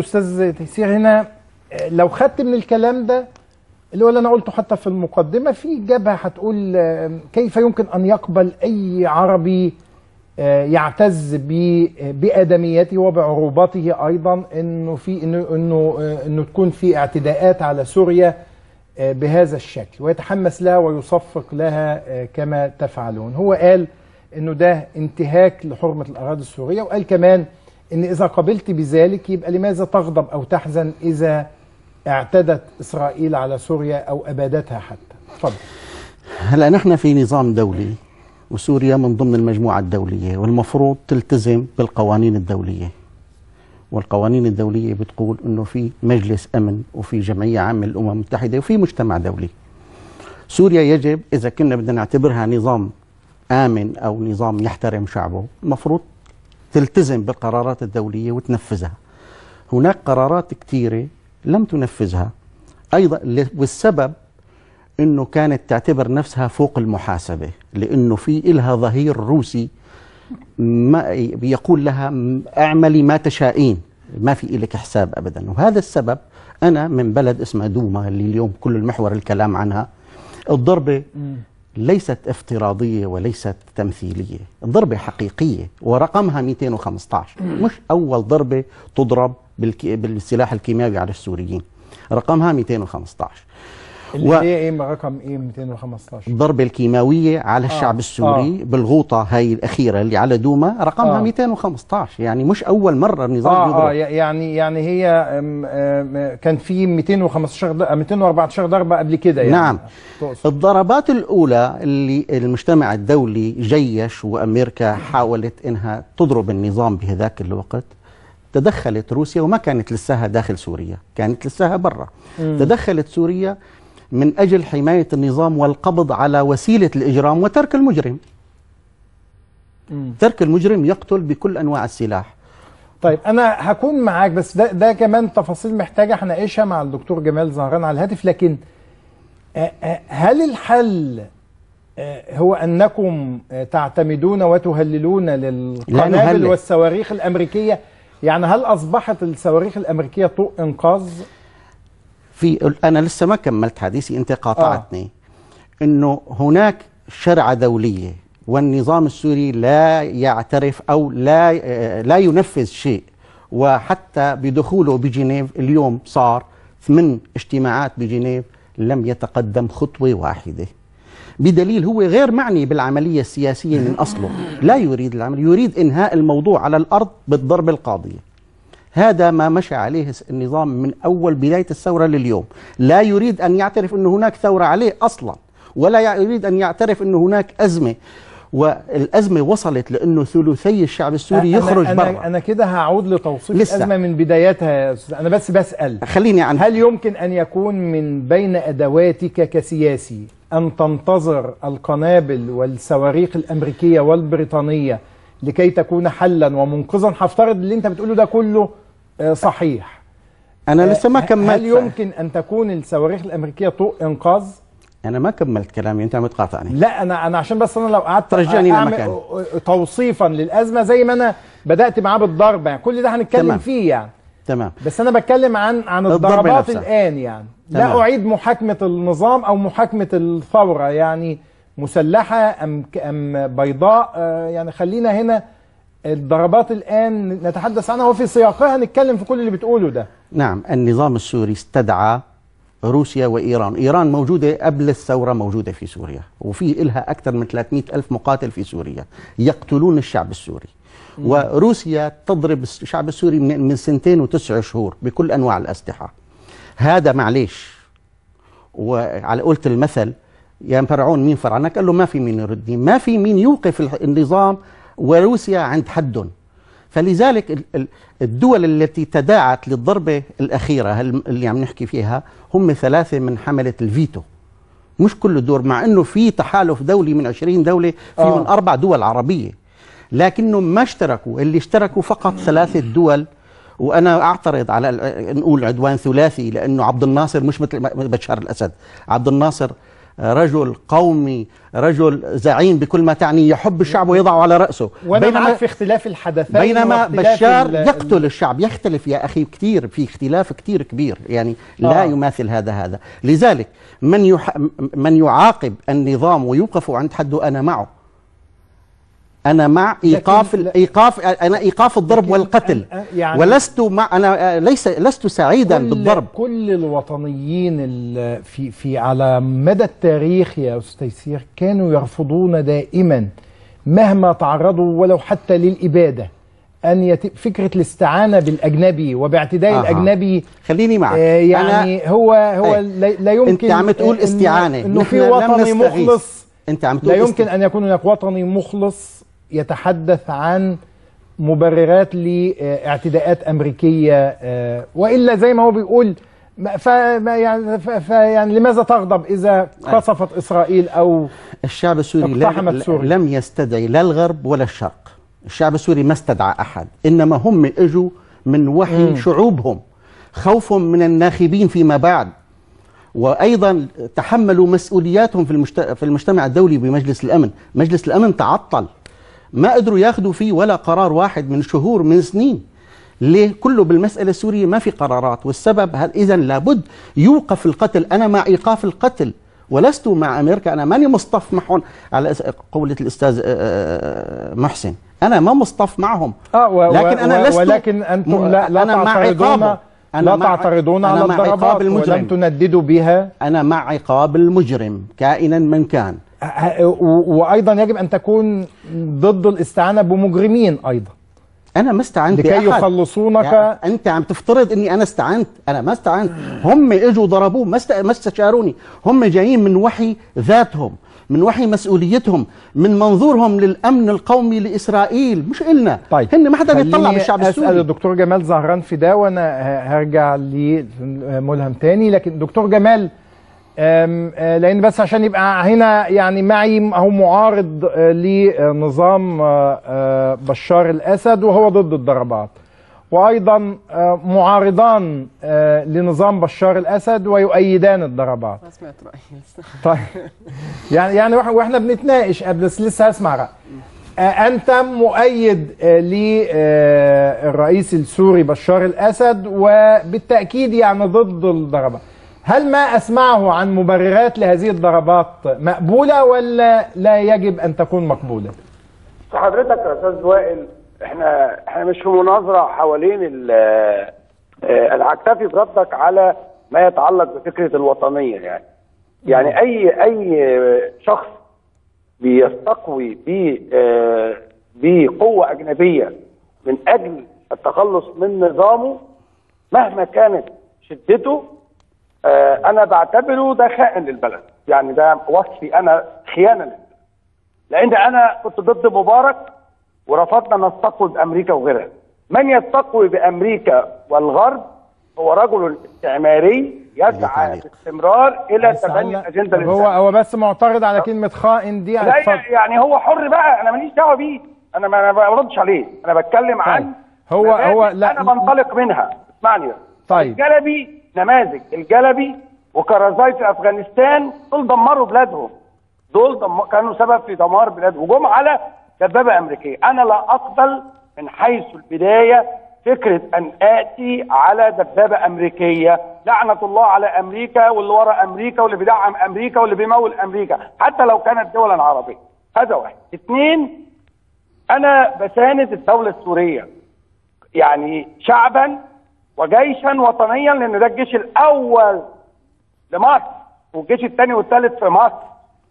استاذ تيسير هنا آه، لو خدت من الكلام ده اللي هو اللي انا قلته حتى في المقدمه في جبهه هتقول آه، كيف يمكن ان يقبل اي عربي آه، يعتز ب- بادميته وبعروبته ايضا انه في انه انه آه، انه تكون في اعتداءات على سوريا آه، بهذا الشكل ويتحمس لها ويصفق لها آه، كما تفعلون هو قال انه ده انتهاك لحرمه الاراضي السوريه وقال كمان ان اذا قبلت بذلك يبقى لماذا تغضب او تحزن اذا اعتدت اسرائيل على سوريا او ابادتها حتى اتفضل هلا نحن في نظام دولي وسوريا من ضمن المجموعة الدولية والمفروض تلتزم بالقوانين الدولية والقوانين الدولية بتقول انه في مجلس امن وفي جمعية عامة للامم المتحدة وفي مجتمع دولي سوريا يجب اذا كنا بدنا نعتبرها نظام امن او نظام يحترم شعبه المفروض تلتزم بالقرارات الدولية وتنفذها هناك قرارات كثيرة لم تنفذها ايضا ل- والسبب انه كانت تعتبر نفسها فوق المحاسبه لانه في إلها ظهير روسي ما يقول لها م- اعملي ما تشائين ما في إلك حساب ابدا وهذا السبب انا من بلد اسمها دوما اللي اليوم كل المحور الكلام عنها الضربه ليست افتراضيه وليست تمثيليه الضربه حقيقيه ورقمها 215 مش اول ضربه تضرب بالكي بالسلاح الكيماوي على السوريين رقمها 215 اللي و- هي ايه رقم ايه 215 الضربة الكيماوية على الشعب آه. السوري بالغوطة هاي الأخيرة اللي على دوما رقمها آه. 215 يعني مش أول مرة النظام اه اه يضرب يعني يعني هي أم أم كان في 215 ض- 214 ضربه قبل كده يعني نعم تقصد. الضربات الأولى اللي المجتمع الدولي جيش وأمريكا حاولت إنها تضرب النظام بهذاك الوقت تدخلت روسيا وما كانت لساها داخل سوريا كانت لساها برا تدخلت سوريا من أجل حماية النظام والقبض على وسيلة الإجرام وترك المجرم مم. ترك المجرم يقتل بكل أنواع السلاح طيب انا هكون معاك بس ده ده كمان تفاصيل محتاجه هناقشها مع الدكتور جمال زهران على الهاتف لكن آه، آه، هل الحل آه، هو انكم آه، تعتمدون وتهللون للقنابل نهلل. والصواريخ الامريكيه يعني هل اصبحت الصواريخ الامريكيه طوق انقاذ في انا لسه ما كملت حديثي انت قاطعتني آه. انه هناك شرعه دوليه والنظام السوري لا يعترف او لا آه، لا ينفذ شيء وحتى بدخوله بجنيف اليوم صار ثمان اجتماعات بجنيف لم يتقدم خطوه واحده بدليل هو غير معني بالعمليه السياسيه من اصله لا يريد العمل يريد انهاء الموضوع على الارض بالضربه القاضيه هذا ما مشى عليه النظام من أول بداية الثورة لليوم لا يريد أن يعترف أن هناك ثورة عليه أصلا ولا يريد أن يعترف أن هناك أزمة والأزمة وصلت لأنه ثلثي الشعب السوري يخرج أنا, أنا, برا أنا كده هعود لتوصيف لسه. الأزمة من بدايتها يا أستاذ أنا بس بسأل خليني عن هل يمكن أن يكون من بين أدواتك كسياسي أن تنتظر القنابل والصواريخ الأمريكية والبريطانية لكي تكون حلا ومنقذا هفترض اللي أنت بتقوله ده كله آه، صحيح أنا لسه ما آه، كملت هل يمكن أن تكون الصواريخ الأمريكية طوق إنقاذ؟ أنا ما كملت كلامي أنت عم تقاطعني لا انا انا عشان بس انا لو قعدت ترجعني اعمل لمكاني. توصيفا للازمه زي ما انا بدات معاه بالضرب يعني كل ده هنتكلم تمام. فيه يعني تمام بس انا بتكلم عن عن الضربة الضربات نفسها. الان يعني تمام. لا اعيد محاكمه النظام او محاكمه الثوره يعني مسلحه ام ك- ام بيضاء آه، يعني خلينا هنا الضربات الان نتحدث عنها وفي سياقها نتكلم في كل اللي بتقوله ده نعم النظام السوري استدعى روسيا وإيران إيران موجودة قبل الثورة موجودة في سوريا وفي إلها أكثر من 300 ألف مقاتل في سوريا يقتلون الشعب السوري وروسيا تضرب الشعب السوري من من سنتين وتسع شهور بكل أنواع الأسلحة هذا معليش وعلى قولة المثل يا فرعون مين فرعنك قال له ما في مين يردني ما في مين يوقف الح- النظام وروسيا عند حد فلذلك ال- ال- الدول التي تداعت للضربة الأخيرة هال- اللي عم نحكي فيها هم ثلاثة من حملة الفيتو مش كل الدول مع أنه في تحالف دولي من 20 دولة في آه. من أربع دول عربية لكنهم ما اشتركوا اللي اشتركوا فقط ثلاثة دول وانا اعترض على ال- نقول عدوان ثلاثي لانه عبد الناصر مش مثل بشار الاسد عبد الناصر رجل قومي رجل زعيم بكل ما تعني يحب الشعب ويضع على رأسه وانا معك في اختلاف الحدثين بينما واختلاف بشار ال- يقتل الشعب يختلف يا أخي كثير في اختلاف كثير كبير يعني لا آه. يماثل هذا هذا لذلك من يح... من يعاقب النظام ويوقف عند حده أنا معه أنا مع إيقاف لا- إيقاف أنا إيقاف الضرب لكن والقتل أنا- يعني ولست مع أنا آه، ليس لست سعيدا كل بالضرب كل الوطنيين ال- في في على مدى التاريخ يا استاذ تيسير كانوا يرفضون دائما مهما تعرضوا ولو حتى للاباده ان يتم فكره الاستعانه بالاجنبي وباعتداء أها. الاجنبي خليني معك آه يعني هو هو إيه. لا لا يمكن أنت عم تقول إنه- استعانة انه في نحن لم وطني نستغيث. مخلص أنت عم تقول لا است- يمكن ان يكون هناك وطني مخلص يتحدث عن مبررات لاعتداءات امريكيه آه، والا زي ما هو بيقول ما- فما يعني ف- ف- يعني لماذا تغضب اذا قصفت اسرائيل او الشعب السوري لا اقتحمت سوريا. لم يستدعي لا الغرب ولا الشرق الشعب السوري ما استدعى أحد إنما هم اجوا من وحي مم. شعوبهم خوف من الناخبين فيما بعد وأيضا تحملوا مسؤولياتهم في المجت... في المجتمع الدولي بمجلس الأمن مجلس الأمن تعطل ما قدروا ياخذوا فيه ولا قرار واحد من شهور من سنين ليه كله بالمسألة السورية ما في قرارات والسبب إذا لابد يوقف القتل أنا مع إيقاف القتل ولست مع أمريكا أنا ماني مصطف معهم على أس- قولة الأستاذ آه، محسن أنا ما مصطف معهم اه و لكن أنا و لست ولكن انتم م- لا, لا أنا مع تعترضون عقابه. أنا لا مع- تعترضون أنا على مع عقاب الضربات المجرم. ولم تنددوا بها أنا مع عقاب المجرم كائنا من كان ه- و- وايضا يجب ان تكون ضد الاستعانه بمجرمين ايضا انا ما استعنت لكي بأحد. يخلصونك يعني انت عم تفترض اني انا استعنت انا ما استعنت هم اجوا ضربوه ما است- ما استشاروني هم جايين من وحي ذاتهم من وحي مسؤوليتهم من منظورهم للامن القومي لاسرائيل مش النا طيب هن ما حدا بيطلع خليني بالشعب اسال السوري الدكتور جمال زهران في ده وانا ه- هرجع لملهم تاني لكن دكتور جمال أم، آه، لان بس عشان يبقى هنا يعني معي هو معارض آه، لنظام آه، آه، بشار الاسد وهو ضد الضربات وايضا آه، معارضان آه، لنظام بشار الاسد ويؤيدان الضربات ما سمعت رأيي لسه طيب يعني يعني واحنا واحنا بنتناقش قبل بس لسه هسمع رأي آه، انت مؤيد للرئيس السوري بشار الاسد وبالتاكيد يعني ضد الضربات هل ما اسمعه عن مبررات لهذه الضربات مقبوله ولا لا يجب ان تكون مقبوله حضرتك يا استاذ وائل احنا احنا مش في مناظره حوالين ال- آه، انا هكتفي بردك على ما يتعلق بفكره الوطنيه يعني يعني اي اي شخص بيستقوي ب آه، بقوه اجنبيه من اجل التخلص من نظامه مهما كانت شدته آه، انا بعتبره ده خائن للبلد يعني ده وصفي انا خيانه للبلد لان انا كنت ضد مبارك ورفضنا نستقوي بامريكا وغيرها من يستقوي بامريكا والغرب هو رجل استعماري يسعى تعليق. باستمرار الى بس تبني على- الاجنده طب هو الانسانيه هو بس معترض على كلمه خائن دي لا اتفضل. يعني هو حر بقى انا ماليش دعوه بيه انا ما انا ما بردش عليه انا بتكلم عن هو- مبادئ هو- لا- انا بنطلق منها اسمعني بس طيب. الجلبي نماذج الجلبي وكرزاي في افغانستان دول دمروا بلادهم دول دم... كانوا سبب في دمار بلادهم وجم على دبابه امريكيه انا لا اقبل من حيث البدايه فكره ان اتي على دبابه امريكيه لعنه الله على امريكا واللي ورا امريكا واللي بيدعم امريكا واللي بيمول امريكا حتى لو كانت دولا عربيه هذا واحد اثنين انا بساند الدوله السوريه يعني شعبا وجيشا وطنيا لان ده الجيش الاول لمصر والجيش الثاني والثالث في مصر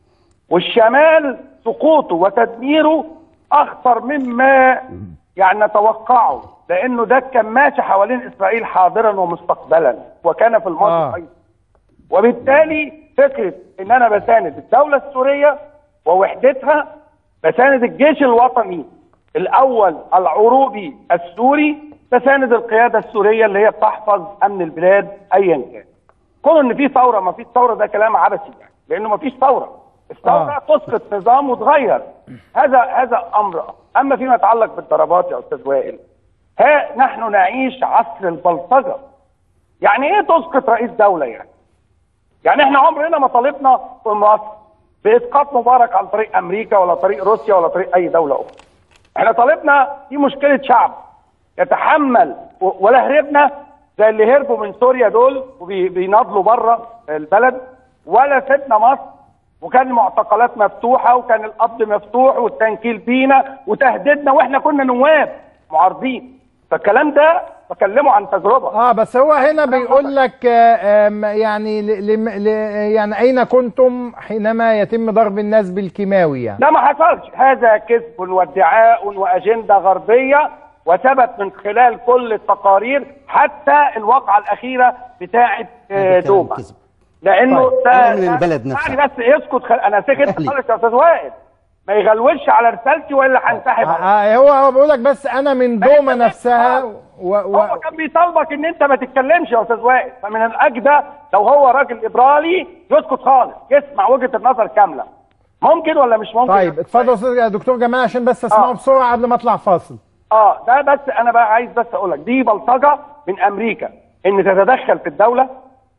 والشمال سقوطه وتدميره اخطر مما يعني نتوقعه لانه ده كان ماشي حوالين اسرائيل حاضرا ومستقبلا وكان في الماضي آه. ايضا وبالتالي فكره ان انا بساند الدوله السوريه ووحدتها بساند الجيش الوطني الاول العروبي السوري بساند القياده السوريه اللي هي بتحفظ امن البلاد ايا كان. كون ان في ثوره ما فيش ثوره ده كلام عبثي يعني لانه ما فيش ثوره. الثوره آه. تسقط نظام وتغير. هذا هذا امر آخر. اما فيما يتعلق بالضربات يا استاذ وائل ها نحن نعيش عصر البلطجه. يعني ايه تسقط رئيس دوله يعني؟ يعني احنا عمرنا ما طالبنا في مصر باسقاط مبارك عن طريق امريكا ولا طريق روسيا ولا طريق اي دوله اخرى احنا طالبنا دي مشكله شعب يتحمل و- ولا هربنا زي اللي هربوا من سوريا دول وبيناضلوا بره البلد ولا سيبنا مصر وكان المعتقلات مفتوحه وكان القبض مفتوح والتنكيل بينا وتهديدنا واحنا كنا نواب معارضين فالكلام ده بكلمه عن تجربه اه بس هو هنا بيقول لك آه، آم، يعني ل ل ل يعني اين كنتم حينما يتم ضرب الناس بالكيماوي يعني لا ما حصلش هذا كذب وادعاء واجنده غربيه وثبت من خلال كل التقارير حتى الواقعه الاخيره بتاعه آه، هذا كلام دوما كذب. لانه طيب. أنا من البلد نفسها. يعني بس اسكت خل... انا سكت أهلي. خالص يا استاذ وائل ما يغلوش على رسالتي والا هنسحب آه آه، هو هو بيقول لك بس انا من دوما نفسها و و هو كان بيطالبك ان انت ما تتكلمش يا استاذ وائل فمن الاجدى لو هو راجل ليبرالي يسكت خالص يسمع وجهه النظر كامله ممكن ولا مش ممكن طيب اتفضل يا استاذ يا دكتور جمال عشان بس اسمعه آه. بسرعه قبل ما اطلع فاصل اه ده بس انا بقى عايز بس اقول لك دي بلطجه من امريكا ان تتدخل في الدوله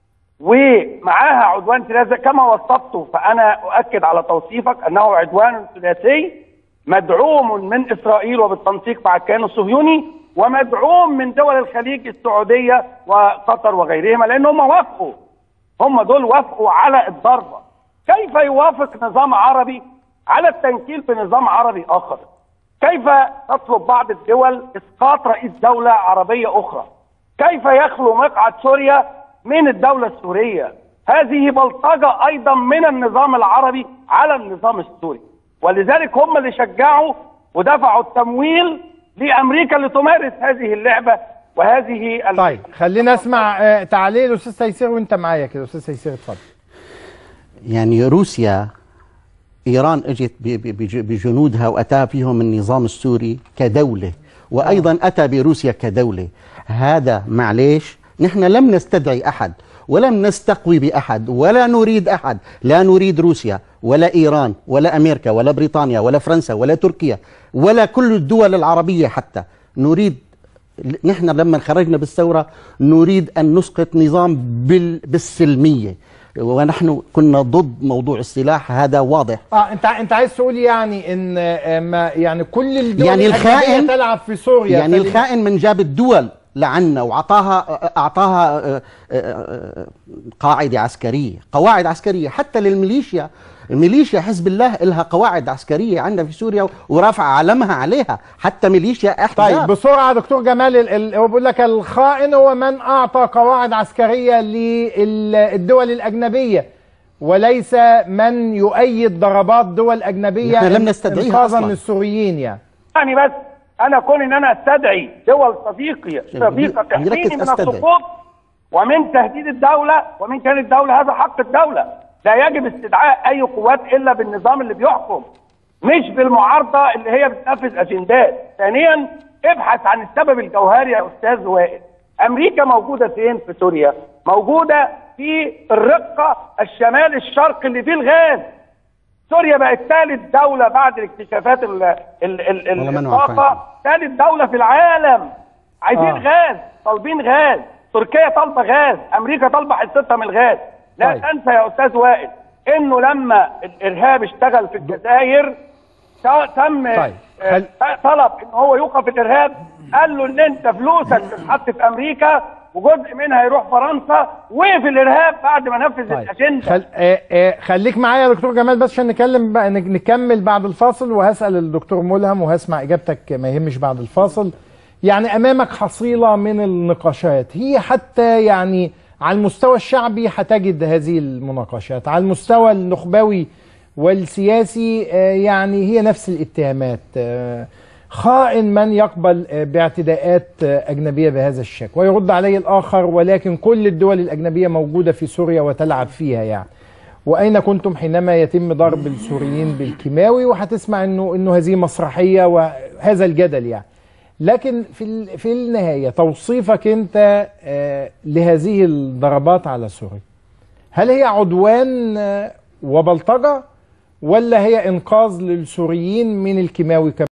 ومعاها عدوان ثلاثي كما وصفته فانا اؤكد على توصيفك انه عدوان ثلاثي مدعوم من اسرائيل وبالتنسيق مع الكيان الصهيوني ومدعوم من دول الخليج السعوديه وقطر وغيرهما لان هم وافقوا هم دول وافقوا على الضربه كيف يوافق نظام عربي على التنكيل في نظام عربي اخر كيف تطلب بعض الدول اسقاط رئيس دوله عربيه اخرى كيف يخلو مقعد سوريا من الدوله السوريه هذه بلطجه ايضا من النظام العربي على النظام السوري ولذلك هم اللي شجعوا ودفعوا التمويل لامريكا لتمارس هذه اللعبه وهذه ال- طيب خلينا اسمع آه، تعليق الاستاذ تيسير وانت معايا كده استاذ تيسير اتفضل يعني روسيا ايران اجت ب- ب- بج- بجنودها واتى فيهم النظام السوري كدوله وايضا اتى بروسيا كدوله هذا معليش نحن لم نستدعي احد ولم نستقوي باحد ولا نريد احد لا نريد روسيا ولا ايران ولا امريكا ولا بريطانيا ولا فرنسا ولا تركيا ولا كل الدول العربيه حتى نريد نحن لما خرجنا بالثورة نريد أن نسقط نظام بال بالسلمية ونحن كنا ضد موضوع السلاح هذا واضح اه انت انت عايز تقول يعني ان آه، ما يعني كل الدول يعني الأجنبية الخائن- تلعب في سوريا يعني فال- الخائن من جاب الدول لعنا وأعطاها أعطاها آه، آه، آه، قاعدة عسكرية قواعد عسكرية حتى للميليشيا الميليشيا حزب الله لها قواعد عسكرية عندنا في سوريا ورافع علمها عليها حتى ميليشيا أحزاب طيب بسرعه دكتور جمال ال- ال- هو بيقول لك الخائن هو من اعطى قواعد عسكريه للدول الاجنبيه وليس من يؤيد ضربات دول اجنبيه نحن لم نستدعيها انقاذا أصلاً. من السوريين يعني يعني بس انا كون ان انا استدعي دول صديقي صديقه عندي تحميني ركز من أستدعي. السقوط ومن تهديد الدوله ومن كان الدوله هذا حق الدوله لا يجب استدعاء اي قوات الا بالنظام اللي بيحكم مش بالمعارضه اللي هي بتنفذ اجندات ثانيا ابحث عن السبب الجوهري يا استاذ وائل امريكا موجوده فين في سوريا موجوده في الرقه الشمال الشرقي اللي فيه الغاز سوريا بقت ثالث دولة بعد الاكتشافات ال ال ال ال والله ما أنا الطاقة عارفين. ثالث دولة في العالم عايزين آه. غاز طالبين غاز تركيا طالبة غاز أمريكا طالبة حصتها من الغاز لا طيب. تنسى يا أستاذ وائل إنه لما الإرهاب اشتغل في الجزائر تا- تم طيب. آه، خل- طلب إن هو يوقف الإرهاب قال له إن أنت فلوسك تتحط في أمريكا وجزء منها يروح فرنسا وقف الإرهاب بعد ما نفذ طيب الأجندة خل... آه آه خليك معايا يا دكتور جمال بس عشان نكلم بقى نك- نكمل بعد الفاصل وهسأل الدكتور ملهم وهسمع إجابتك ما يهمش بعد الفاصل يعني أمامك حصيلة من النقاشات هي حتى يعني على المستوى الشعبي هتجد هذه المناقشات على المستوى النخبوي والسياسي آه يعني هي نفس الاتهامات آه خائن من يقبل آه، باعتداءات آه، أجنبية بهذا الشكل ويرد عليه الآخر ولكن كل الدول الأجنبية موجودة في سوريا وتلعب فيها يعني وأين كنتم حينما يتم ضرب السوريين بالكيماوي وهتسمع إنه إنه هذه مسرحية وهذا الجدل يعني لكن في ال- في النهاية توصيفك أنت آه، لهذه الضربات على سوريا هل هي عدوان آه، وبلطجة ولا هي إنقاذ للسوريين من الكيماوي كما